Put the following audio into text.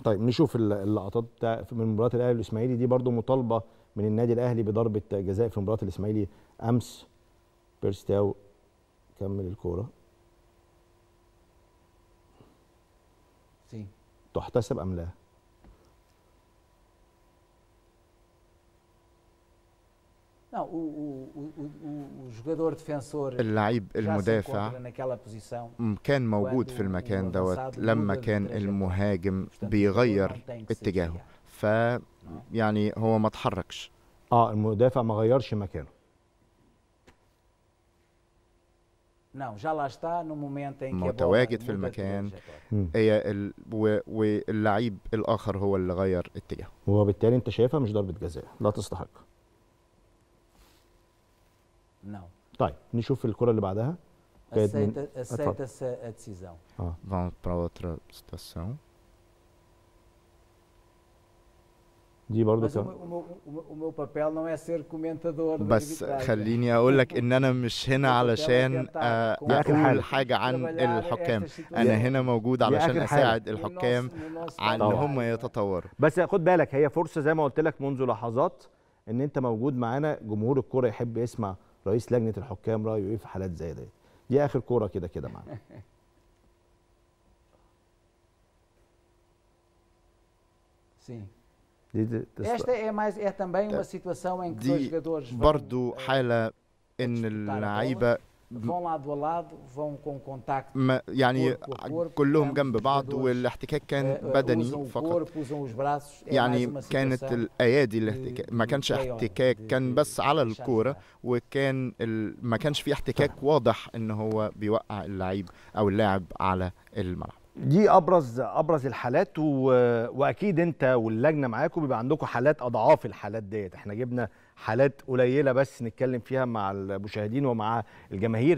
طيب نشوف الل- اللقطات بتاع من مباراه الاهلي والاسماعيلي دي برضو مطالبه من النادي الاهلي بضربه جزاء في مباراه الاسماعيلي امس بيرستاو كمل الكوره Sim. تحتسب ام لا Não, o, o, o, o, o jogador defensor اللعيب já se المدافع encontra naquela posição. م- كان موجود في المكان دوت لما كان المهاجم بيغير اتجاهه ف يعني هو ما اتحركش اه المدافع ما غيرش مكانه Não, já lá está no momento em que a bola متواجد في muda de المكان. trajetória. مم. هي ال... و... واللعيب الاخر هو اللي غير اتجاهه وبالتالي انت شايفها مش ضربه جزاء لا تستحق Não. طيب نشوف الكره اللي بعدها كانت من- Aceita- Aceita-se a decisão. اه Vamos para outra situação دي برضو Mas o كان meu, o, meu, o meu- o meu papel não é ser comentador da بس arbitragem. خليني اقول لك ان انا مش هنا علشان آه، دي آخر حاجة. اقول حاجه عن trabalhar الحكام estas situações. انا هنا موجود دي علشان آخر حاجة. اساعد No الحكام nosso- no nosso عن ان trabalho. هم يتطوروا بس خد بالك هي فرصه زي ما قلت لك منذ لحظات ان انت موجود معانا جمهور الكوره يحب يسمع رئيس لجنه الحكام رايه ايه في حالات زي دي دي اخر كوره كده كده معانا Sim. دي دي تست... Esta é, mais, é também uma situação em que dois دي jogadores vão, برضو eh, حاله ان disputar a اللعيبه vão lado a lado, vão com contacto. ما يعني corpo a corpo, كلهم ambos جنب os بعض jogadores, والاحتكاك eh, كان eh, بدني usam o فقط corpo, usam os braços. É mais يعني uma كانت situação الايادي de- الاحتكاك ما de كانش play on, احتكاك de- كان de بس على deixar الكوره jogar. وكان ال... ما كانش في احتكاك واضح ان هو بيوقع اللعيب او اللاعب على الملعب دي ابرز ابرز الحالات و... واكيد انت واللجنه معاكم بيبقى عندكم حالات اضعاف الحالات ديت احنا جبنا حالات قليله بس نتكلم فيها مع المشاهدين ومع الجماهير